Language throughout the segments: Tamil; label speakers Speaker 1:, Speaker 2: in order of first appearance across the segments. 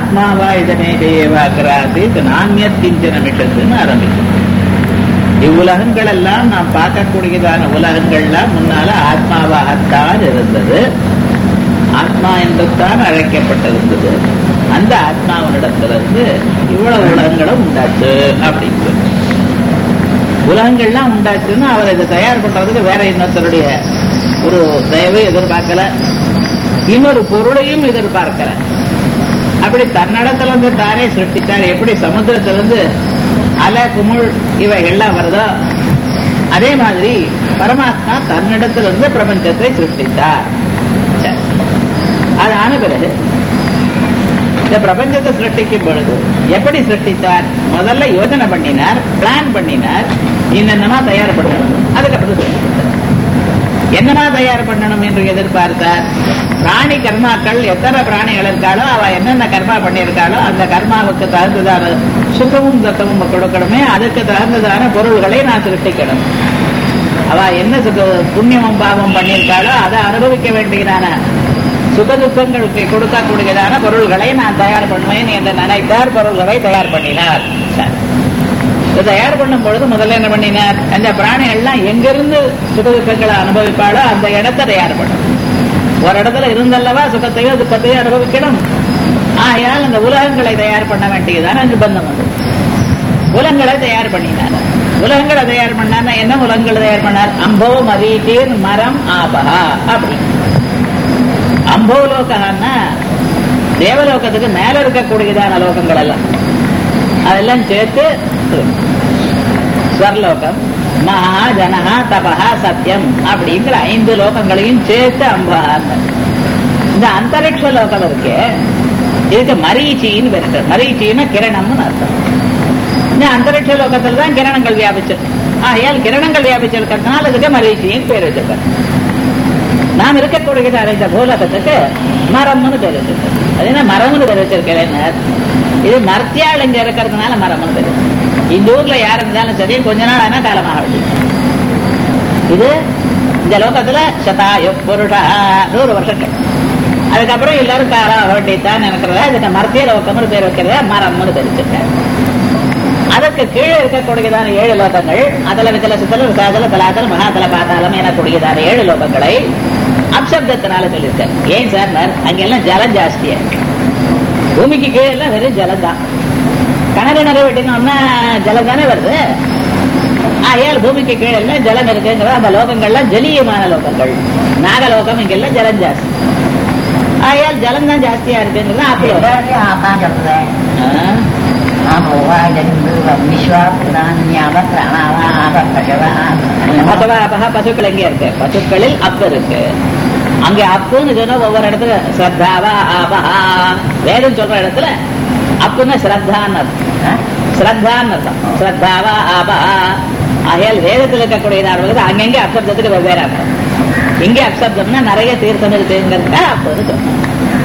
Speaker 1: ஆத்மாவா இதனே தேவாக்கிராசித் நானியத் கிஞ்சன மிட்டதுன்னு ஆரம்பிக்கும் இவ்வுலகங்கள் எல்லாம் நாம் பார்க்கக்கூடியதான உலகங்கள்லாம் முன்னால ஆத்மாவாகத்தான் இருந்தது ஆத்மா என்றுதான் அழைக்கப்பட்டிருந்தது அந்த ஆத்மாவனிடத்திலிருந்து இவ்வளவு உலகங்களும் உண்டாச்சு அப்படின்னு சொல்லி உலகங்கள்லாம் உண்டாச்சுன்னு அவர் இதை தயார் பண்றதுக்கு வேற இன்னொருத்தருடைய ஒரு தயவை எதிர்பார்க்கல இன்னொரு பொருளையும் எதிர்பார்க்கல அப்படி தன்னிடத்துல இருந்து தானே சிருஷ்டித்தார் எப்படி சமுத்திரத்திலிருந்து அலை குமுள் இவைகள்லாம் வருதோ அதே மாதிரி பரமாத்மா தன்னிடத்திலிருந்து பிரபஞ்சத்தை சிருஷ்டித்தார் சரி. அது ஆன பிறகு இந்த பிரபஞ்சத்தை சிருஷ்டிக்கும் பொழுது எப்படி சிருஷ்டித்தார் முதல்ல யோசனை பண்ணினார் பிளான் பண்ணினார் என்னென்னமா தயார் பண்ணணும் அதுக்கப்புறம் சிருஷ்டித்தார் என்னமா தயார் பண்ணணும் என்று எதிர்பார்த்தார் பிராணி கர்மாக்கள் எத்தனை பிராணிகள் இருக்காளோ அவ என்னென்ன கர்மா பண்ணியிருக்காளோ அந்த கர்மாவுக்கு தகுந்ததான சுகமும் தத்தமும் கொடுக்கணுமே அதுக்கு தகுந்ததான பொருள்களை நான் சிருஷ்டிக்கணும் அவ என்ன சுக புண்ணியமும் பாவம் பண்ணியிருக்காளோ அதை அனுபவிக்க வேண்டியதான சுக துக்கங்களுக்கு கொடுக்கக்கூடியதான பொருள்களை நான் தயார் பண்ணுவேன் என்று நினைத்தார் பொருள்களை தயார் பண்ணினார் சரி. இதை தயார் பண்ணும் பொழுது முதல்ல என்ன பண்ணினார் அந்த பிராணிகள்லாம் எங்கிருந்து சுக துக்கங்களை அனுபவிப்பாளோ அந்த இடத்தை தயார் பண்ணும் ஒரு இடத்துல இருந்தல்லவா சுகத்தையோ துக்கத்தையோ அனுபவிக்கணும் ஆகையால் அந்த உலகங்களை தயார் பண்ண வேண்டியதான நிர்பந்தம் வந்து உலகங்களை தயார் பண்ணினார் உலகங்களை தயார் பண்ணார்னா என்ன உலகங்களை தயார் பண்ணார் அம்போ மரீட்டீர் மரம் ஆபஹா அப்படி அம்போலோகன்னா தேவலோகத்துக்கு மேல இருக்கக்கூடியதான லோகங்கள் எல்லாம் அதெல்லாம் சேர்த்து ஸ்வர்லோகம் மகா ஜனஹா தபஹா சத்தியம் அப்படிங்கிற ஐந்து லோகங்களையும் சேர்த்து அம்பகான்னு இந்த அந்தரிக்ஷ லோகம் இருக்கு இதுக்கு மரீச்சின்னு பேரு மரீச்சின்னா கிரணம்னு அர்த்தம் இந்த அந்தரிக்ஷ லோகத்துல தான் கிரணங்கள் வியாபிச்சிருக்கு ஆகையால் கிரணங்கள் வியாபிச்சிருக்கிறதுனால இதுக்கு மரீச்சின்னு பேர் வச்சிருக்காங்க நாம் இருக்கக்கூடியதான இந்த பூலகத்துக்கு மரம்னு பேர் வச்சிருக்கோம் அது என்ன மரம்னு பேர் வச்சிருக்கேன் இது மர்த்தியாள் இங்க இருக்கிறதுனால மரம்னு பேர் இந்த ஊர்ல யார் இருந்தாலும் சரி கொஞ்ச நாள் ஆனா காலமாக வேண்டியது இது இந்த லோகத்துல சதாயு புருஷா நூறு வருஷங்கள் அதுக்கப்புறம் எல்லாரும் காலம் வேண்டியதான் நினைக்கிறதா இதுக்கு மர்த்திய லோகம்னு பேர் வைக்கிறதா மரம்னு பேர் வச்சிருக்காங்க அதற்கு கீழே இருக்கக்கூடியதான ஏழு லோகங்கள் அதல வித்தல சித்தல விசாதல தலாதல மகாதல பாதாளம் எனக்கூடியதான ஏழு லோகங்களை அப்சப்தத்தினால சொல்லியிருக்காரு ஏன் சார் அங்கெல்லாம் ஜலம் ஜாஸ்தியா இருக்கு பூமிக்கு கீழே எல்லாம் வெறும் ஜலம் தான் கிணறு நிறைய வெட்டினோம்னா ஜலம் தானே வருது ஆகையால் பூமிக்கு கீழே எல்லாம் ஜலம் இருக்குங்கிற அந்த லோகங்கள்லாம் ஜலீயமான லோகங்கள் நாகலோகம் இங்கெல்லாம் ஜலம் ஜாஸ்தி ஆகையால் ஜலம் தான் ஜாஸ்தியா இருக்குங்கிறது அப்படி
Speaker 2: எல்லாத்தையும் ஆத்தான் சொல்றேன்
Speaker 1: ஆ.
Speaker 2: ஆமோவா ஜந்து விஸ்வா புராணியாவ பிராணாவா ஆபகவா
Speaker 1: அப்பவா அப்பகா பசுக்கள் எங்க இருக்கு பசுக்களில் அப்பு இருக்கு அங்க அப்புன்னு சொன்னா ஒவ்வொரு இடத்துல ஸ்ரத்தாவா ஆபஹா வேதம் சொல்ற இடத்துல அப்புன்னா ஸ்ரத்தான்னு அர்த்தம் ஸ்ரத்தான்னு அர்த்தம் ஸ்ரத்தாவா ஆபஹா ஆகையால் வேதத்தில் இருக்கக்கூடிய ஆர்வங்கள் அங்கங்கே அப்சப்தத்துக்கு வெவ்வேறு அர்த்தம் இங்கே அப்சப்தம்னா நிறைய தீர்த்தம் இருக்குங்கிறதுக்காக அப்புன்னு சொன்னோம்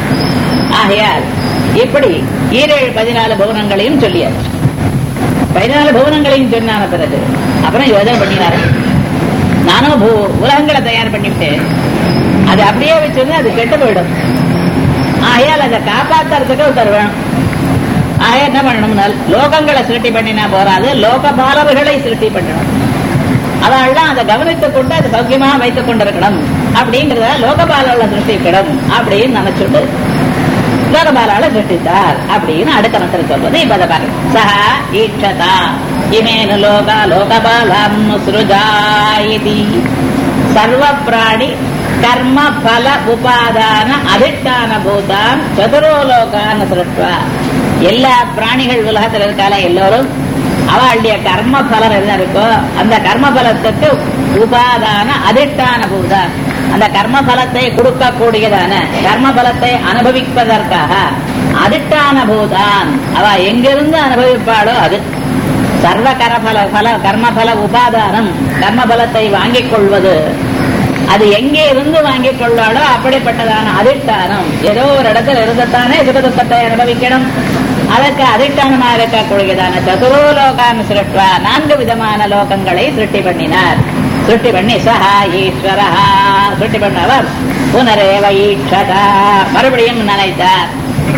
Speaker 1: ஆகையால் இப்படி ஈரேழு பதினாலு பவனங்களையும் சொல்லியாச்சு பதினாலு பவனங்களையும் சொன்னான பிறகு அப்புறம் யோஜனை பண்ணினாரு நானும் பூ- உலகங்களை தயார் பண்ணிவிட்டேன் அது அப்படியே வச்சிருந்தா அது கெட்டு போயிடும் ஆகையால் அதை காப்பாத்துறதுக்கு ஒருத்தர் வேணும் ஆகையா என்ன பண்ணணும்னா லோகங்களை சிருஷ்டி பண்ணினா போறாது லோகபாலவர்களை சிருஷ்டி பண்ணணும் அதெல்லாம் அதை கவனித்துக் கொண்டு அதை சௌக்கியமா வைத்துக் கொண்டிருக்கணும் அப்படிங்கிறத லோகபாலால சிருஷ்டிக்கணும் அப்படின்னு நினைச்சுட்டு லோகபாலால சிருஷ்டித்தார் அப்படின்னு அடுத்த மந்திரம் சொல்வது இப்ப அதை பாருங்க சஹா ஈட்சதா இமேனு லோகா லோகபாலம் சுருஜா இதி சர்வ பிராணி கர்ம பல உபாதான அதிஷ்டான பூதான் சதுரோ லோகான்னு சிருஷ்டுவா எல்லா பிராணிகள் உலகத்தில் இருக்கால எல்லோரும் அவளுடைய கர்ம பலன் என்ன இருக்கோ அந்த கர்ம பலத்துக்கு உபாதான அதிஷ்டான பூதான் அந்த கர்ம பலத்தை கொடுக்கக்கூடியதான கர்ம பலத்தை அனுபவிப்பதற்காக அதிஷ்டான பூதான் அவ எங்கிருந்து அனுபவிப்பாளோ அது சர்வ கரபல பல கர்மபல உபாதானம் கர்மபலத்தை வாங்கிக் கொள்வது அது எங்கே இருந்து வாங்கிக் கொள்வாளோ அப்படிப்பட்டதான அதிஷ்டானம் ஏதோ ஒரு இடத்துல இருந்துத்தானே சுகதுக்கத்தை அனுபவிக்கணும் அதற்கு அதிஷ்டானமாக இருக்கக்கூடியதான சதுரோலோகான் சிருஷ்டுவா நான்கு விதமான லோகங்களை சிருஷ்டி பண்ணினார் சிருஷ்டி பண்ணி சஹா ஈஸ்வரஹா சிருஷ்டி பண்ணவர் புனரேவ ஈட்சதா மறுபடியும் நினைத்தார்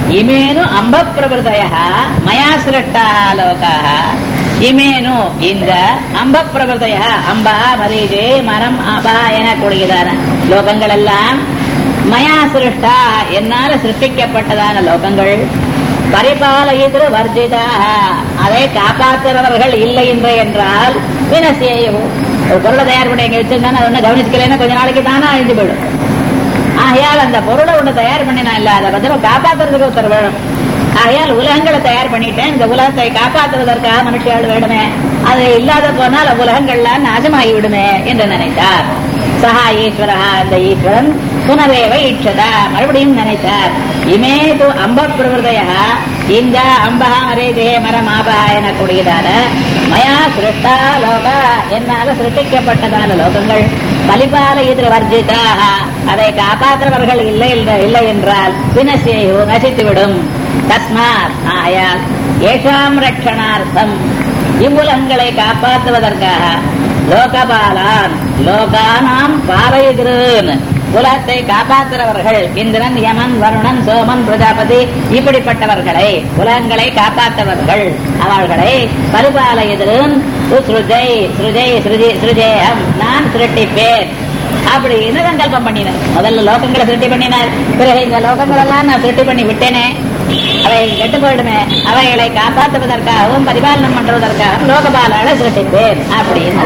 Speaker 1: இமேனு அம்ப பிரபுதய மயா சிருஷ்டா லோகாக இமேனு இந்த அம்ப பிரபுதய அம்பா மரீஜே மரம் அபா எனக்கூடியதான லோகங்கள் எல்லாம் மயா சிருஷ்டா என்னால சிருஷ்டிக்கப்பட்டதான லோகங்கள் பரிபாலயிதிரு வர்ஜிதாக அதை காப்பாற்றுறவர்கள் இல்லை என்று என்றால் வினசேயோ ஒரு பொருளை தயார் பண்ணி எங்க வச்சிருந்தானே அதை ஒண்ணு கவனிச்சுக்கலைன்னா கொஞ்ச நாளைக்கு தானா அழிஞ்சு போயிடும் ஆகையால் அந்த பொருளை ஒண்ணு தயார் பண்ணினா இல்ல அதை பத்திரம் காப்பாத்துறதுக்கு ஒருத்தர் வேணும் ஆகையால் உலகங்களை தயார் பண்ணிட்டேன் இந்த உலகத்தை காப்பாற்றுவதற்காக மனுஷியால் வேணுமே அது இல்லாத போனால் உலகங்கள்லாம் நாசமாகி விடுமே என்று நினைத்தார் சஹா ஈஸ்வரஹா அந்த ஈஸ்வரன் புனரேவ ஈட்சதா மறுபடியும் நினைத்தார் இமே து அம்ப பிரவருதய இந்த அம்பகா மரேதே மரம் ஆபா எனக்கூடியதான மயா சிருஷ்டா லோக என்னால சிருஷ்டிக்கப்பட்டதான லோகங்கள் பலிபால எதிர் வர்ஜிதாக அதை காப்பாற்றுறவர்கள் இல்லை என்ற- இல்லை என்றால் வினசேயோ நசித்துவிடும் தஸ்மாத் ஆயால் ஏஷாம் ரட்சணார்த்தம் இவ்வுலகங்களை காப்பாற்றுவதற்காக லோகபாலான் லோகானாம் பாலயகிருன் உலகத்தை காப்பாற்றுறவர்கள் இந்திரன் யமன் வருணன் சோமன் பிரஜாபதி இப்படிப்பட்டவர்களை உலகங்களை காப்பாற்றவர்கள் அவர்களை பரிபாலயதிரும் சுஜை சுஜை சுருஜி சுருஜேயம் நான் சுருட்டிப்பேன் அப்படின்னு சங்கல்பம் பண்ணினார் முதல்ல லோகங்களை சிருஷ்டி பண்ணினார் பிறகு இந்த லோகங்கள் எல்லாம் நான் சிருஷ்டி பண்ணி விட்டேனே அவை கெட்டு போயிடுமே அவைகளை காப்பாற்றுவதற்காகவும் பரிபாலனம் பண்றதற்காகவும் லோகபாலால சிருஷ்டிப்பேன் அப்படின்னு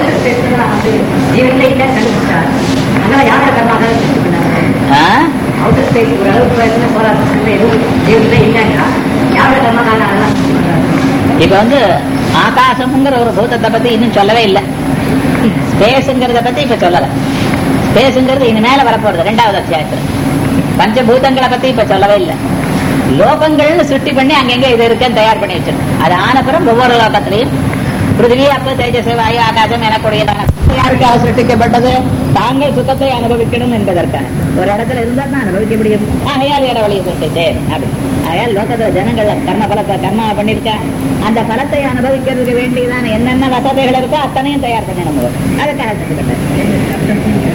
Speaker 2: ஜீவன்ல இல்ல கண்டுபிடிச்சார் அதனால யார கர்மாக
Speaker 1: ஆ?
Speaker 2: அவுட்டர் ஸ்டேட் ஒரு அளவு பிரச்சனை போராட்டத்துல எதுவும் ஜீவன்ல இல்லைன்னா யார கர்மாக அதெல்லாம்
Speaker 1: இப்ப வந்து ஆகாசம்ங்கிற ஒரு பூதத்தை பத்தி இன்னும் சொல்லவே இல்லை ஸ்பேஸுங்கிறத பத்தி இப்ப சொல்லல ஸ்பேஸுங்கிறது இனி மேல வரப்போறது ரெண்டாவது அத்தியாயத்துல பஞ்சபூதங்களை பத்தி இப்ப சொல்லவே இல்லை லோகங்கள்னு சுட்டி பண்ணி அங்கங்க இது இருக்குன்னு தயார் பண்ணி வச்சிருக்கு அது ஆனப்புறம் ஒவ்வொரு லோகத்திலையும் பிருத்திவி அப்ப தேஜஸ் வாயு ஆகாசம் எனக்கூடியதான யாருக்காக சிருஷ்டிக்கப்பட்டது தாங்கள் சுத்தத்தை அனுபவிக்கணும் என்பதற்காக ஒரு இடத்துல இருந்தா தான் அனுபவிக்க முடியும் ஆகையால் இட வழியை சிருஷ்டித்தேன் அப்படி ஆகையால் லோகத்துல ஜனங்கள் கர்ம பலத்தை கர்மா பண்ணிருக்கா அந்த பலத்தை அனுபவிக்கிறதுக்கு வேண்டியதான என்னென்ன வசதிகள் இருக்கோ அத்தனையும் தயார் பண்ணணும் முதல்ல. அதுக்காக சிருஷ்டிக்கப்பட்டது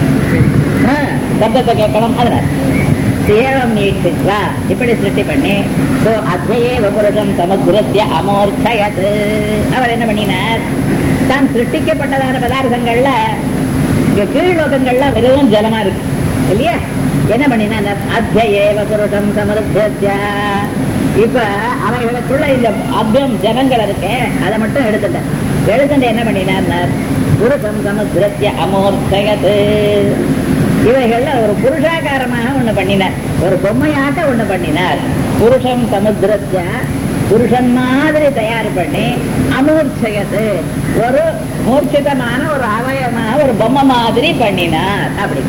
Speaker 1: ஆ, சப்தத்தை கேட்கணும் அதனால சேவம் நீட்டுவா இப்படி சிருஷ்டி பண்ணி சோ அத்தையே புருஷம் சமுத்திரத்திய அமோர்த்தயத் அவர் என்ன பண்ணினார் தான் சிருஷ்டிக்கப்பட்டதான பதார்த்தங்கள்ல இங்க கீழ் லோகங்கள்ல வெறும் ஜலமா இருக்கு இல்லையா என்ன பண்ணினார் அத்தியேவ புருஷம் சமுத்திரத்திய இப்ப அவைகளுக்குள்ள இந்த அபியம் ஜனங்கள் இருக்கு அதை மட்டும் எடுத்துட்டேன் எடுத்துட்டு என்ன பண்ணினார் புருஷம் சமுத்திரத்திய அமோர்த்தயத் இவைகள்ல ஒரு புருஷாகாரமாக ஒண்ணு பண்ணினார் ஒரு பொம்மையாட்ட ஒண்ணு பண்ணினார் புருஷன் சமுத்திரத்திய புருஷன் மாதிரி தயார் பண்ணி அமூர்ச்சயத்து ஒரு மூர்ச்சிதமான ஒரு அவயமாக ஒரு பொம்மை மாதிரி பண்ணினார் அப்படி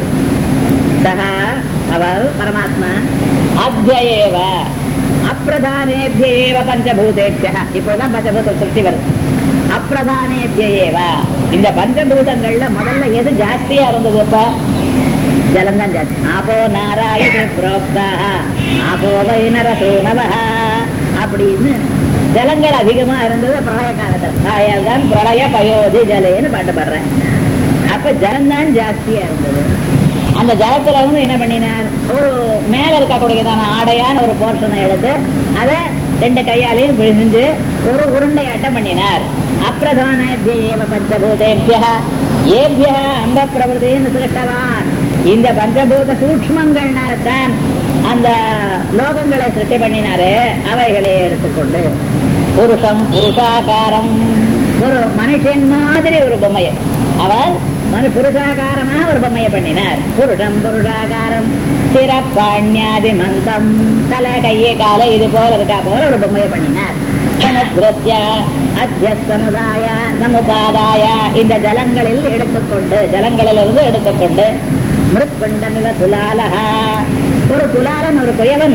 Speaker 1: சகா அவர் பரமாத்மா அத்தியேவ அப்பிரதானேபியேவ பஞ்சபூதேபிய இப்போதான் பஞ்சபூத சிருஷ்டி வருது அப்பிரதானேபியேவ இந்த பஞ்சபூதங்கள்ல முதல்ல எது ஜாஸ்தியா இருந்தது இப்ப ஜலம்தான் ஜாஸ்தி ஆபோ நாராயண புரோக்தா ஆபோ வைனரசூனவ அப்படின்னு ஜலங்கள் அதிகமா இருந்தது பிரளய காலத்தில் ஆயால்தான் பிரளய பயோதி ஜலேன்னு பாட்டு பாடுறேன் அப்ப ஜலம்தான் ஜாஸ்தியா இருந்தது அந்த ஜலத்துல வந்து என்ன பண்ணினார் ஒரு மேல இருக்கக்கூடியதான ஆடையான ஒரு போர்ஷனை எடுத்து அதை ரெண்டு கையாலையும் பிழிஞ்சு ஒரு உருண்டையாட்டம் பண்ணினார் அப்பிரதான தேவ பஞ்சபூதேபிய ஏபிய அந்த பிரபுதேன்னு சிருஷ்டவான் இந்த பஞ்சபூத சூக்மங்கள்னால்தான் அந்த லோகங்களை சிருஷ்டி பண்ணினாரு அவைகளை எடுத்துக்கொண்டு புருஷம் புருஷாகாரம் ஒரு மனுஷன் மாதிரி ஒரு பொம்மையை அவர் மனு புருஷாகாரமா ஒரு பொம்மையை பண்ணினார் புருஷம் புருஷாகாரம் சிறப்பாண்யாதி மந்தம் தலை கையே காலை இது போல இருக்கா போல ஒரு பொம்மையை பண்ணினார் சமுத்திரத்ய அத்திய சமுதாய சமுபாதாய இந்த ஜலங்களில் எடுத்துக்கொண்டு ஜலங்களிலிருந்து எடுத்துக்கொண்டு மிருத்குண்டமிவ துலாலஹா ஒரு துலாலன் ஒரு குயவன்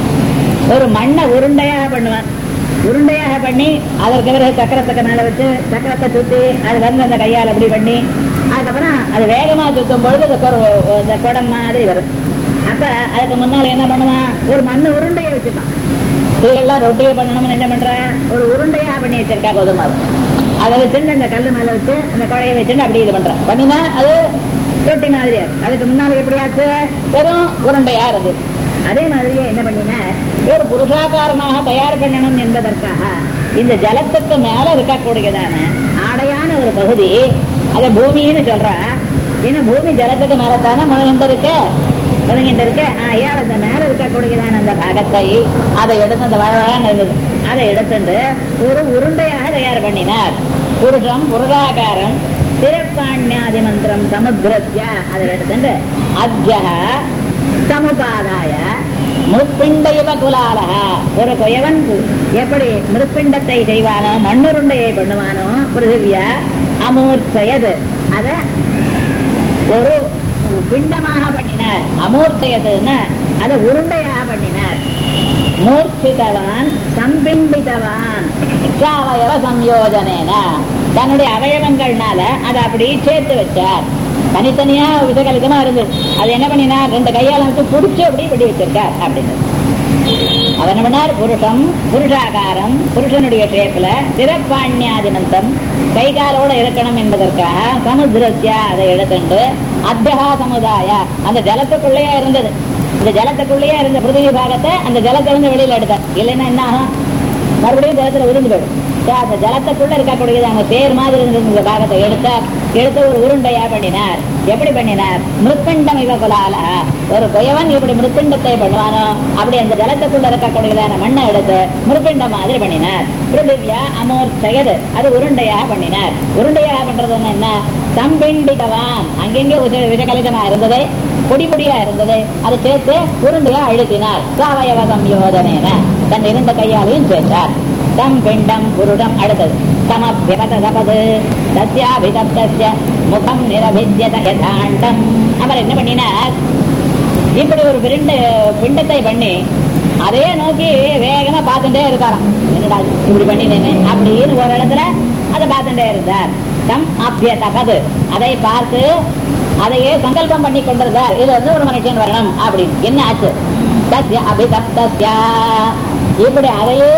Speaker 1: ஒரு மண்ணை உருண்டையாக பண்ணுவான் உருண்டையாக பண்ணி அதற்கு பிறகு சக்கரத்துக்கு மேல வச்சு சக்கரத்தை சுத்தி அது வந்து அந்த கையால் அப்படி பண்ணி அதுக்கப்புறம் அது வேகமா சுத்தும் பொழுது அது ஒரு இந்த குடம் மாதிரி வரும் அப்ப அதுக்கு முன்னால என்ன பண்ணுவான் ஒரு மண்ணு உருண்டையை வச்சுப்பான் இதெல்லாம் ரொட்டியை பண்ணணும்னு என்ன பண்ற ஒரு உருண்டையா பண்ணி வச்சிருக்கா கோதுமாவு அதை வச்சுட்டு அந்த கல்லு மேல வச்சு அந்த குழையை வச்சுட்டு அப்படி இது பண்றான் பண்ணினா அது ரொட்டி மாதிரியா இருக்கு. அதுக்கு முன்னால எப்படியாச்சு வெறும் உருண்டையா இருக்கு அதே மாதிரியே என்ன பண்ணினார் ஒரு புருஷாகாரமாக தயார் பண்ணணும் என்பதற்காக இந்த ஜலத்துக்கு மேல இருக்கக்கூடியதான ஆடையான ஒரு பகுதி அத பூமின்னு சொல்றா ஏன்னா பூமி ஜலத்துக்கு மேலத்தானே முழுகின்ற இருக்கு முழுகின்ற இருக்கு ஆயால் அந்த மேல இருக்கக்கூடியதான அந்த பாகத்தை அதை எடுத்து அந்த வளவழான்னு இருந்தது அதை எடுத்துட்டு ஒரு உருண்டையாக தயார் பண்ணினார் புருஷம் புருஷாகாரம் திரப்பாண்யாதி மந்திரம் சமுத்திரத்ய அதை எடுத்துட்டு அத்தியக சமுபாதாய முற்பிண்ட இவ குலாலக ஒரு குயவன் எப்படி மிருப்பிண்டத்தை செய்வானோ மண்ணுருண்டையை பண்ணுவானோ பிருத்திவியா அமூர்ச்சயது அத ஒரு பிண்டமாக பண்ணினார் அமூர்ச்சயதுன்னு அதை உருண்டையாக பண்ணினார் மூர்ச்சிதவான் சம்பிண்டிதவான் அவயவ சம்யோஜனேன தன்னுடைய அவயவங்கள்னால அதை அப்படி சேர்த்து வச்சார் தனித்தனியா விதகலிதமா இருந்தது அது என்ன பண்ணினார் ரெண்டு கையால வச்சு புடிச்சு அப்படி பண்ணி வச்சிருக்கார் அப்படின்னு அவர் என்ன பண்ணார் புருஷம் புருஷாகாரம் புருஷனுடைய ஷேப்ல திரப்பாண்யாதிமந்தம் கை காலோட இருக்கணும் என்பதற்காக சமுத்திரத்தியா அதை எடுத்துண்டு அத்தியகா சமுதாய அந்த ஜலத்துக்குள்ளேயே இருந்தது இந்த ஜலத்துக்குள்ளேயே இருந்த பிருத்திவி பாகத்தை அந்த ஜலத்தை வந்து வெளியில எடுத்தார் இல்லைன்னா என்ன ஆகும் மறுபடியும் ஜலத்துல விருந்து போயிடும் சோ, அந்த ஜலத்துக்குள்ள இருக்கக்கூடியது அவங்க தேர் மாதிரி இருந்த இந்த பாகத்தை எடுத்தார் எடுத்து ஒரு உருண்டையா பண்ணினார் எப்படி பண்ணினார் மிருத்பிண்டம் இவ குலால ஒரு குயவன் இப்படி மிருத்பிண்டத்தை பண்ணுவானோ அப்படி அந்த ஜலத்துக்குள்ள இருக்கக்கூடியதான மண்ணை எடுத்து மிருத்பிண்டம் மாதிரி பண்ணினார் பிருத்திவியா அமோர் செயது அது உருண்டையா பண்ணினார் உருண்டையா பண்றது என்ன சம்பிண்டிதவான் அங்கெங்கே விஜ- விஜகலிதமா இருந்தது பொடி பொடியா இருந்தது அதை சேர்த்து உருண்டையா அழுத்தினார் சாவயவ சம்யோதனேன தன் இருந்த கையாலையும் சேர்த்தார் தம் பிண்டம் புருடம் அடுத்தது சமபியபதபது தஸ்யாபிதப்தஸ்ய முகம் நிரபித்யத யதாண்டம் அவர் என்ன பண்ணினார் இப்படி ஒரு பிண்ட பிண்டத்தை பண்ணி அதே நோக்கி வேகமா பார்த்துட்டே இருக்காராம் என்னடா இது, இப்படி பண்ணினேனே அப்படின்னு ஒரு இடத்துல அதை பார்த்துட்டே இருந்தார் தம் அபியதபது அதை பார்த்து அதையே சங்கல்பம் பண்ணி கொண்டிருந்தார் இது வந்து ஒரு மனுஷன் வரணும் அப்படின்னு என்ன ஆச்சு தஸ்ய அபிதப்தஸ்யா இப்படி அதையே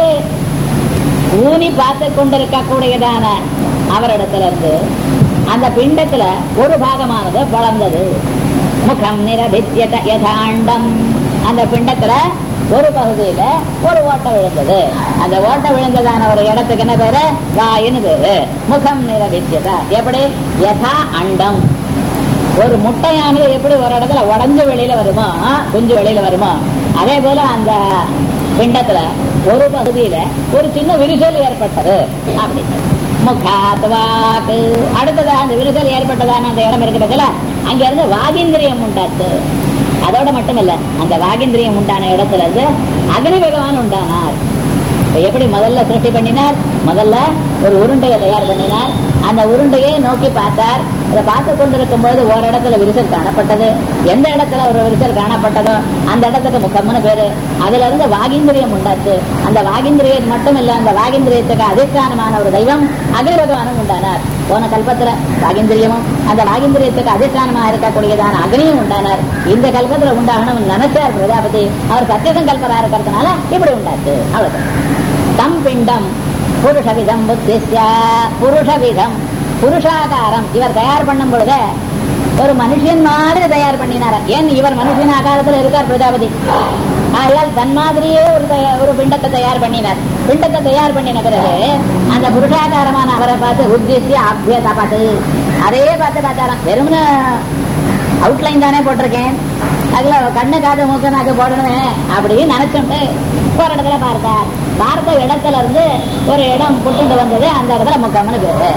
Speaker 1: ஊனி பார்த்து கொண்டிருக்கக்கூடியதான அவரிடத்துல இருந்து அந்த பிண்டத்துல ஒரு பாகமானது வளர்ந்தது முகம் நிரபித்தியத யதாண்டம் அந்த பிண்டத்துல ஒரு பகுதியில ஒரு ஓட்டை விழுந்தது அந்த ஓட்டை விழுந்ததான ஒரு இடத்துக்கு என்ன பேரு வாயின்னு பேரு முகம் நிரபித்தியத எப்படி யதா அண்டம் ஒரு முட்டையானது எப்படி ஒரு இடத்துல உடஞ்சு வெளியில வருமோ குஞ்சு வெளியில வருமோ அதே போல அந்த பிண்டத்துல ஒரு பகுதியில ஒரு சின்ன விரிசல் ஏற்பட்டது அப்படி முகாத்வாக்கு அடுத்ததா அந்த விரிசல் ஏற்பட்டதான அந்த இடம் இருக்கிறதுல அங்க இருந்து வாகிந்திரியம் உண்டாச்சு அதோட மட்டுமல்ல அந்த வாகிந்திரியம் உண்டான இடத்துல இருந்து அக்னி பகவான் உண்டானார் இப்ப எப்படி முதல்ல சிருஷ்டி பண்ணினார் முதல்ல ஒரு உருண்டையை தயார் பண்ணினார் அந்த உருண்டையை நோக்கி பார்த்தார் அதை பார்த்து கொண்டிருக்கும் பொழுது ஒரு இடத்துல விரிசல் காணப்பட்டது எந்த இடத்துல ஒரு விரிசல் காணப்பட்டதோ அந்த இடத்துக்கு முக்கம்னு பேரு அதுல இருந்து வாகிந்திரியம் உண்டாச்சு அந்த வாகிந்திரியம் மட்டும் இல்ல அந்த வாகிந்திரியத்துக்கு அதிஷ்டானமான ஒரு தெய்வம் அகில பகவானும் உண்டானார் போன கல்பத்துல வாகிந்திரியமும் அந்த வாகிந்திரியத்துக்கு அதிஷ்டானமா இருக்கக்கூடியதான அக்னியும் உண்டானார் இந்த கல்பத்துல உண்டாகணும் நினைச்சார் பிரஜாபதி அவர் சத்தியசங்கல்பரா இருக்கிறதுனால இப்படி உண்டாச்சு அவ்வளவுதான் தம் பிண்டம் புருஷவிதம் புத்திஸ்ய புருஷவிதம் புருஷாகாரம் இவர் தயார் பண்ணும் பொழுது ஒரு மனுஷன் மாதிரி தயார் பண்ணினார் ஏன் இவர் மனுஷன் ஆகாரத்துல இருக்கார் பிரஜாபதி ஆகையால் தன் மாதிரியே ஒரு தயா- ஒரு பிண்டத்தை தயார் பண்ணினார் பிண்டத்தை தயார் பண்ணின பிறகு அந்த புருஷாகாரமான அவரை பார்த்து உத்திசிய அபிய தபது அதையே பார்த்து பார்த்தாராம் வெறும்னு அவுட்லைன் தானே போட்டிருக்கேன் அதுல கண்ணு காது மூக்கு நாக்கு போடணுமே அப்படின்னு நினைச்சுட்டு ஒரு இடத்துல பார்த்தார் பார்த்த இடத்துல இருந்து ஒரு இடம் புட்டுண்டு வந்தது அந்த இடத்துல முக்கம்னு பேரு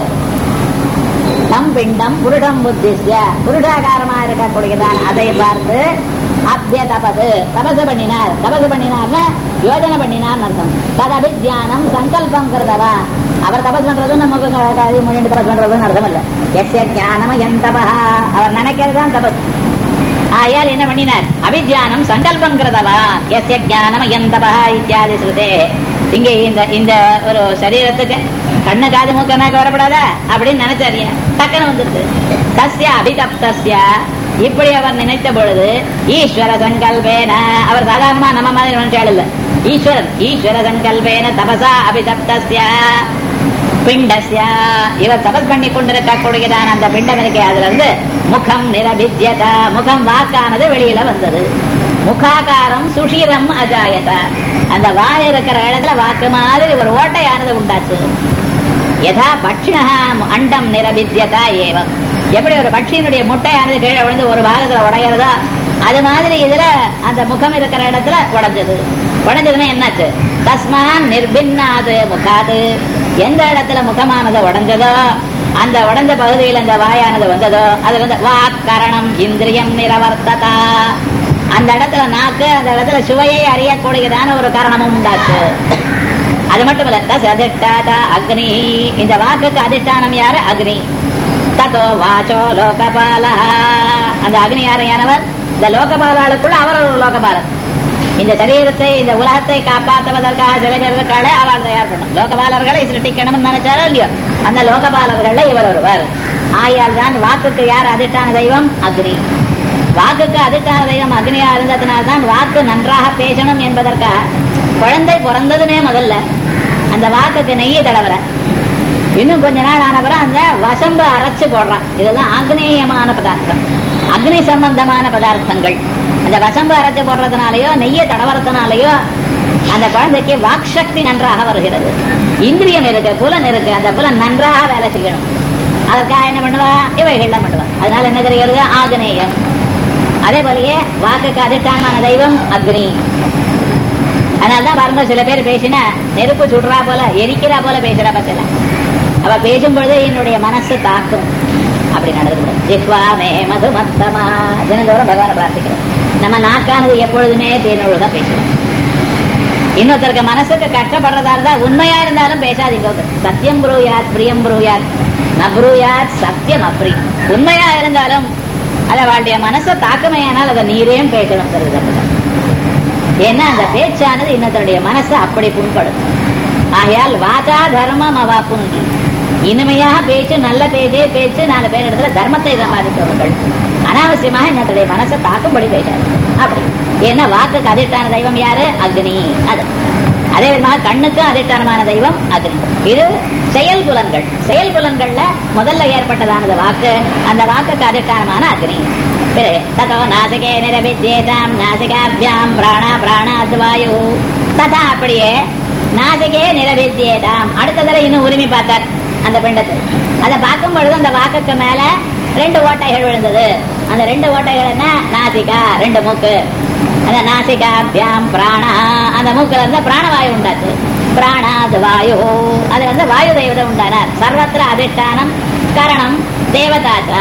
Speaker 1: தம் பிண்டம் புருடம் புத்திஸ்ய புருஷாகாரமா இருக்கக்கூடியதான் அதை பார்த்து அத்திய தபது தபசு பண்ணினார் தபசு பண்ணினார்னா யோஜனை பண்ணினார் அர்த்தம் ததபி தியானம் சங்கல்பம் கருதவா அவர் தபஸ் பண்றது நமக்கு காதி மொழிண்டு தபஸ் பண்றதுன்னு அர்த்தம் இல்ல எஸ்ய ஞானம் என் தபா அவர் நினைக்கிறது தான் தபஸ் ஆயால் என்ன பண்ணினார் அபிஜானம் சங்கல்பம் கிருதவா எஸ்ய ஞானம் எந்தபா இத்தியாதி ஸ்ருதே இங்க இந்த இந்த ஒரு சரீரத்துக்கு கண்ணு காது மூக்க நாக்கு வரப்படாதா அப்படின்னு நினைச்சாரியா டக்குன்னு வந்துருது தஸ்ய அபிதப்தஸ்ய இப்படி அவர் நினைத்த பொழுது ஈஸ்வர சங்கல்பேன அவர் சாதாரணமா நம்ம மாதிரி நினைச்சாள் இல்ல ஈஸ்வரன் ஈஸ்வர சங்கல்பேன தபசா அபிதப்தஸ்ய பிண்டஸ்ய இவர் தபஸ் பண்ணி கொண்டிருக்கக்கூடியதான அந்த பிண்டம் இருக்கே அதுல இருந்து முகம் நிரபித்யத முகம் வாக்கானது வெளியில வந்தது முகாகாரம் சுஷீரம் அஜாயத அந்த வாய் இருக்கிற இடத்துல வாக்கு மாதிரி ஒரு ஓட்டையானது உண்டாச்சு யதா பட்சிணா அண்டம் நிரபித்தியதா ஏவம் எப்படி ஒரு பட்சியினுடைய முட்டையானது கீழே விழுந்து ஒரு பாகத்துல உடையிறதோ அது மாதிரி இதுல அந்த முகம் இருக்கிற இடத்துல உடைஞ்சது உடைஞ்சதுன்னா என்னாச்சு தஸ்மான் நிர்பின்னாது முகாது எந்த இடத்துல முகமானது உடைஞ்சதோ அந்த உடைஞ்ச பகுதியில் அந்த வாயானது வந்ததோ அது வந்து வாக்கரணம் இந்திரியம் நிரவர்த்ததா அந்த இடத்துல நாக்கு அந்த இடத்துல சுவையை அறியக்கூடியதான ஒரு காரணமும் உண்டாச்சு அது மட்டும் இல்ல தஸ் அதிஷ்டாதா அக்னி இந்த வாக்குக்கு அதிஷ்டானம் யாரு அக்னி ததோ வாச்சோ லோகபால அந்த அக்னி யாரையானவர் இந்த லோகபாலாளுக்குள்ள அவர் ஒரு லோகபாலன் இந்த சரீரத்தை இந்த உலகத்தை காப்பாற்றுவதற்காக சில பேர்களுக்காக அவள் தயார் பண்ணும் லோகபாலர்களை சிருஷ்டிக்கணும்னு நினைச்சாரோ இல்லையோ அந்த லோகபாலர்கள்ல இவர் ஒருவர் ஆயால் தான் வாக்குக்கு யார் அதிஷ்டான தெய்வம் அக்னி வாக்குக்கு அதிஷ்டான தெய்வம் அக்னியா இருந்ததுனால்தான் வாக்கு நன்றாக பேசணும் என்பதற்காக குழந்தை பிறந்ததுமே முதல்ல அந்த வாக்குக்கு நெய்யை தடவர இன்னும் கொஞ்ச நாள் ஆன பிறகு அந்த வசம்பு அரைச்சு போடுறான் இதெல்லாம் ஆக்னேயமான பதார்த்தம் அக்னி சம்பந்தமான பதார்த்தங்கள் அந்த வசம்பு அரைச்சு போடுறதுனாலயோ நெய்யை தடவறதுனாலயோ அந்த குழந்தைக்கு வாக்சக்தி நன்றாக வருகிறது இந்திரியம் இருக்கு புலன் இருக்கு அந்த புலன் நன்றாக வேலை செய்யணும் அதற்காக என்ன பண்ணுவா இவைகள்லாம் பண்ணுவா அதனால என்ன தெரிகிறது ஆக்னேயம் அதே போலயே வாக்குக்கு அதிஷ்டானமான தெய்வம் அக்னி அதனாலதான் பாருங்க சில பேர் பேசினா நெருப்பு சுடுறா போல எரிக்கிறா போல பேசுறா பத்தில அவ பேசும் பொழுது என்னுடைய மனசு தாக்கும் அப்படி நடந்து ஜிஹ்வாமே மது மத்தமா தினந்தோறும் பகவான பிரார்த்திக்கிறோம் நம்ம நாக்கானது எப்பொழுதுமே தேனோடு தான் பேசுவோம் இன்னொருத்தருக்கு மனசுக்கு கஷ்டப்படுறதா இருந்தா உண்மையா இருந்தாலும் பேசாதீங்க சத்தியம் புரூயாத் பிரியம் புரூயாத் நப்ரூயாத் சத்தியம் அப்ரி உண்மையா இருந்தாலும் அதை அவளுடைய மனசை தாக்கமையானால் அதை நீரையும் பேசணும் தெரியுது ஏன்னா அந்த பேச்சானது இன்னத்தனுடைய மனசை அப்படி புண்படும் ஆகையால் வாச்சா தர்மம் அவா புண்கி இனிமையாக பேச்சு நல்ல பேச்சே பேச்சு நாலு பேர் இடத்துல தர்மத்தை சம்பாதித்தவர்கள் அனாவசியமாக இன்னத்தனுடைய மனசை தாக்கும்படி பேசாது அப்படி ஏன்னா வாக்குக்கு அதிஷ்டான தெய்வம் யாரு அக்னி அது அதே விதமாக கண்ணுக்கு அதிஷ்டானமான தெய்வம் அக்னி இது செயல் புலன்கள் செயல் புலன்கள்ல முதல்ல ஏற்பட்டதானது வாக்கு அந்த வாக்குக்கு அதிஷ்டானமான அக்னி பிறகு ததோ நாசிகே நிரபித்யேதாம் நாசிகாபியாம் பிராணா பிராணாத் வாயு ததா அப்படியே நாசிகே நிரபித்யேதாம் அடுத்த தடவை இன்னும் உரிமை பார்த்தார் அந்த பிண்டத்தை அதை பார்க்கும் பொழுது அந்த வாக்குக்கு மேல ரெண்டு ஓட்டைகள் விழுந்தது அந்த ரெண்டு ஓட்டைகள் என்ன நாசிகா ரெண்டு மூக்கு அந்த நாசிகாபியாம் பிராணா அந்த மூக்குல இருந்து பிராணவாயு உண்டாச்சு பிராணாத் வாயு அது வந்து வாயு தேவதை உண்டானார் சர்வத்திர அதிஷ்டானம் கரணம் தேவதாச்சா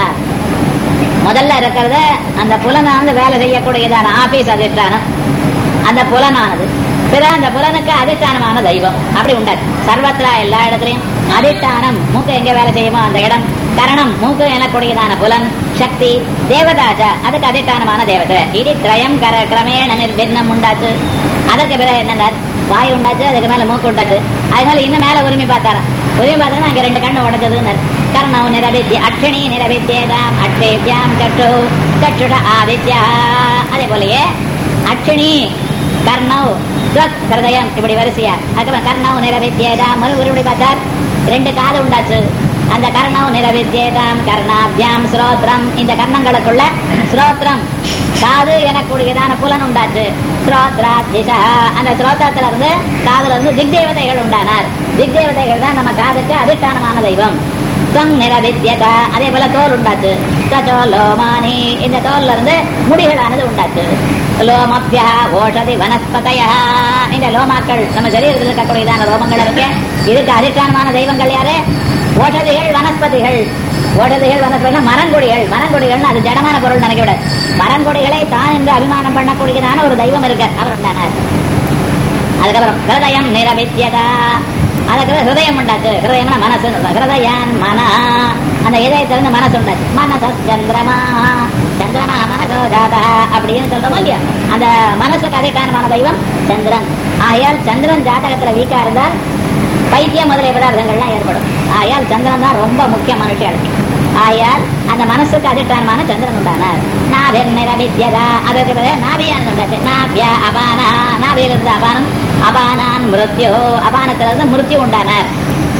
Speaker 1: முதல்ல இருக்கிறது அந்த புலனானது வேலை செய்யக்கூடியதான ஆபீஸ் அதிஷ்டானம் அந்த புலனானது பிறகு அந்த புலனுக்கு அதிஷ்டானமான தெய்வம் அப்படி உண்டாச்சு சர்வத்திரா எல்லா இடத்துலயும் அதிஷ்டானம் மூக்கு எங்க வேலை செய்யுமோ அந்த இடம் கரணம் மூக்கு எனக்கூடியதான புலன் சக்தி தேவதாச்ச அதுக்கு அதிஷ்டானமான தேவதை இது திரயம் கர கிரமேண நிர்பின்னம் உண்டாச்சு அதற்கு பிறகு என்ன வாய் உண்டாச்சு அதுக்கு மேல மூக்கு உண்டாச்சு அதனால இன்னும் மேல உரிமை பார்த்தாராம் உரிமை பார்த்தா அங்க ரெண்டு கண்ணு உடைச்சதுன்னு கர்ணம் நிரபித்ய அக்ஷணி நிரபித்யேதாம் அக்ஷேபியாம் கட்டு கட்டுட ஆதித்யா அதே போலயே அக்ஷணி கர்ணவ் ஸ்வத் ஹிருதயம் இப்படி வரிசையா அதுக்கப்புறம் கர்ணவ் நிரபித்யேதாம் மறு உருவடி பார்த்தார் ரெண்டு காது உண்டாச்சு அந்த கர்ணவ் நிரபித்யேதாம் கர்ணாபியாம் ஸ்ரோத்ரம் இந்த கர்ணங்களுக்குள்ள ஸ்ரோத்ரம் காது எனக்கூடியதான புலன் உண்டாச்சு ஸ்ரோத்ரா திசா அந்த ஸ்ரோத்திரத்துல இருந்து காதுல இருந்து திக்தேவதைகள் உண்டானார் திக்தேவதைகள் தான் நம்ம காதுக்கு அதிஷ்டானமான தெய்வம் துவம் நிரபித்யதா அதே போல தோல் உண்டாச்சு தச்சோ லோமானி இந்த தோல்ல இருந்து முடிகளானது உண்டாச்சு லோமபியா ஓஷதி வனஸ்பதய இந்த லோமாக்கள் நம்ம சரீரத்தில் இருக்கக்கூடியதான லோமங்கள் இருக்கு இதுக்கு அதிஷ்டானமான தெய்வங்கள் யாரு ஓஷதிகள் வனஸ்பதிகள் ஓஷதிகள் வனஸ்பதி மரங்கொடிகள் மரங்கொடிகள் அது ஜடமான பொருள் நினைக்க விட மரங்கொடிகளை தான் என்று அபிமானம் பண்ணக்கூடியதான ஒரு தெய்வம் இருக்கு அவர் உண்டானார் அதுக்கப்புறம் ஹிருதயம் நிரபித்யதா அதுக்கு ஹிருதயம் உண்டாச்சு ஹிருதயம்னா மனசு ஹிருதயான் மன அந்த இதயத்திலிருந்து மனசு உண்டாச்சு மனச சந்திரமா சந்திரமா மனசோ ஜாதா அப்படின்னு சொல்றோமோ இல்லையா அந்த மனசுக்கு அதிகாரமான தெய்வம் சந்திரன் ஆயால் சந்திரன் ஜாதகத்துல வீக்கா இருந்தால் பைத்தியம் முதலிய பதார்த்தங்கள்லாம் ஏற்படும் ஆயால் சந்திரன் தான் ரொம்ப முக்கிய மனுஷன் ஆயால் அந்த மனசுக்கு அதிஷ்டானமான சந்திரன் உண்டானார் நாபிர் நிரபித்யதா அதற்கு பிறகு நாபியான் உண்டாச்சு நாபியா அபானா நாபியிலிருந்து அபானம் அபானான் மிருத்யோ அபானத்திலிருந்து மிருத்யு உண்டானார்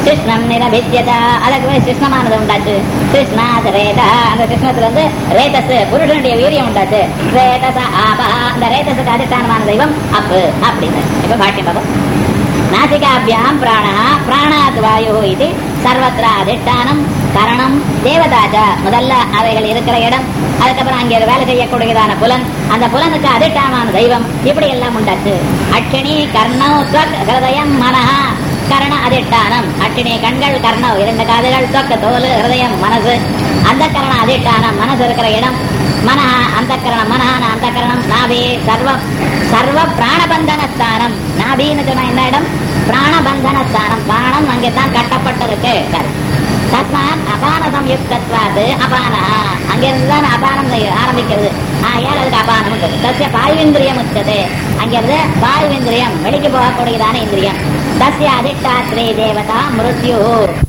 Speaker 3: கிருஷ்ணம் நிரபித்தியதா அதுக்கு போய் கிருஷ்ணமானது உண்டாச்சு கிருஷ்ணாத் ரேதா அந்த கிருஷ்ணத்துல வந்து ரேதஸ் புருஷனுடைய வீரியம் உண்டாச்சு ரேதச ஆபா அந்த ரேதஸுக்கு அதிஷ்டானமான தெய்வம் அப்பு அப்படின்னு இப்ப பாட்டியம் பாபா நாசிகாபியாம் பிராணா பிராணாத் வாயு இது சர்வத்திர அதிஷ்டானம் கரணம் தேவதாஜ முதல்ல அவைகள் இருக்கிற இடம் அதுக்கப்புறம் அங்கே வேலை செய்யக்கூடியதான புலன் அந்த புலனுக்கு அதிஷ்டானமான தெய்வம் இப்படி எல்லாம் உண்டாச்சு அட்சணி கர்ணம் ஸ்வக் ஹிருதயம் மனஹா கரண அதிஷ்டானம் அட்சணி கண்கள் கர்ணம் இரண்டு காதுகள் சொக்க தோல் ஹிருதயம் மனசு அந்த கரண அதிஷ்டானம் மனசு இருக்கிற இடம் மனஹ அந்த கரணம் மனஹான அந்த கரணம் நாபி சர்வம் சர்வ பிராணபந்தன ஸ்தானம் நாபின்னு சொன்னா என்ன இடம் பிராணபந்தன ஸ்தானம் பிராணம் அங்கே தான் கட்டப்பட்டிருக்கு தஸ்மாத் அபான சம்யுக்தத்வாது அபான அங்கிருந்து தான் அபானம் ஆரம்பிக்கிறது ஆகையால் அதுக்கு அபானம் உண்டு தஸ்ய பாயுவிந்திரியம் உச்சது அங்கிருந்து பாயுவிந்திரியம் வெளிக்கு போகக்கூடியதான இந்திரியம் தஸ்ய அதிஷ்டாத்ரே தேவதா மிருத்யு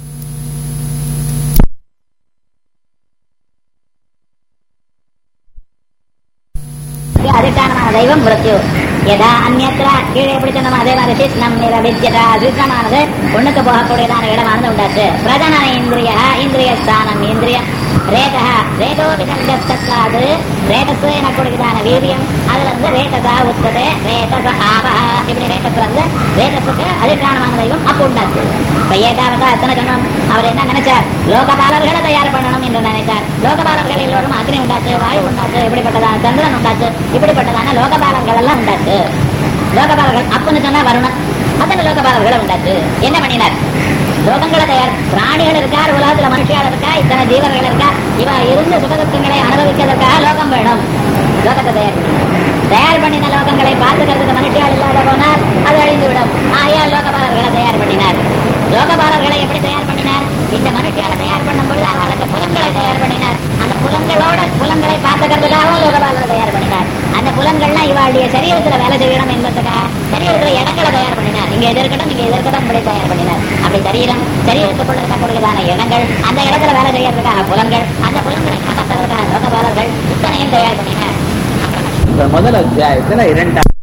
Speaker 3: அதிஷ்டானமான தெய்வம் மிருத்யு எதா அந்நத்திர கீழே எப்படி சொன்னோம் அதே மாதிரி சிஷ்ணம் நிரவித்யதா சிஷ்ணமானது ஒண்ணுக்கு போகக்கூடியதான இடமானது உண்டாச்சு பிரஜன இந்திரிய இந்திரிய ஸ்தானம் இந்திரிய ரேதா ரேதோ விசங்கத்தாது ரேதஸ் எனக்கூடியதான வீரியம் அதுல இருந்து ரேததா உத்தது ரேதச ஆபா இப்படி ரேதஸ்ல இருந்து ரேதஸுக்கு அதிஷ்டானமான தெய்வம் அப்ப உண்டாச்சு இப்ப ஏதாவது எத்தனை சொன்னோம் அவர் என்ன நினைச்சார் லோகபாலர்களை தயார் பண்ணணும் என்று நினைத்தார் லோகபாலர்கள் எல்லோரும் அக்னி உண்டாச்சு வாயு உண்டாச்சு இப்படிப்பட்டதான சந்திரன் உண்டாச்சு இப்படிப்பட்டதான லோகபாலர்கள் எல்லாம் உண்டாச்சு லோகபாலர்கள் அப்பன்னு சொன்னா வருணன் அத்தனை லோகபாலர்களை உண்டாச்சு என்ன பண்ணினார் லோகங்களை தயார் பிராணிகள் இருக்கார் உலகத்துல மனுஷியால் இருக்கா இத்தனை ஜீவர்கள் இருக்கா இவ இருந்த சுகதுக்கங்களை அனுபவிக்கிறதுக்காக லோகம் வேணும் லோகத்தை தயார் தயார் பண்ணின லோகங்களை பார்த்துக்கிறதுக்கு மனுஷியால் இல்லாத போனால் அது அழிந்து விடும் ஆயா லோகபாலர்களை தயார் பண்ணினார் லோகபாலர்களை எப்படி தயார் பண்ணினார் இந்த மனுஷியால தயார் பண்ணும் பொழுது அவர்களுக்கு புலன்களை தயார் பண்ணினார் அந்த புலன்களோட புலன்களை பார்த்துக்கிறதுக்காகவும் லோகபாலரை தயார் பண்ணினார் அந்த புலன்கள்லாம் இவாளுடைய சரீரத்துல வேலை செய்யணும் என்பதுக்காக சரீரத்துல இடங்களை தயார் பண்ணினார் இங்க எது இருக்கட்டும் இங்க எது இருக்கட்டும் இப்படி தயார் பண்ணினார் அப்படி சரீரம் சரீரத்துக்குள்ள இருக்கக்கூடியதான இடங்கள் அந்த இடத்துல வேலை செய்யறதுக்காக புலன்கள் அந்த புலன்களை காப்பாற்றுறதுக்காக லோகபாலர்கள் இத்தனையும் தயார் பண்ணினார்
Speaker 1: இப்ப முதல் அத்தியாயத்துல இரண்டாம்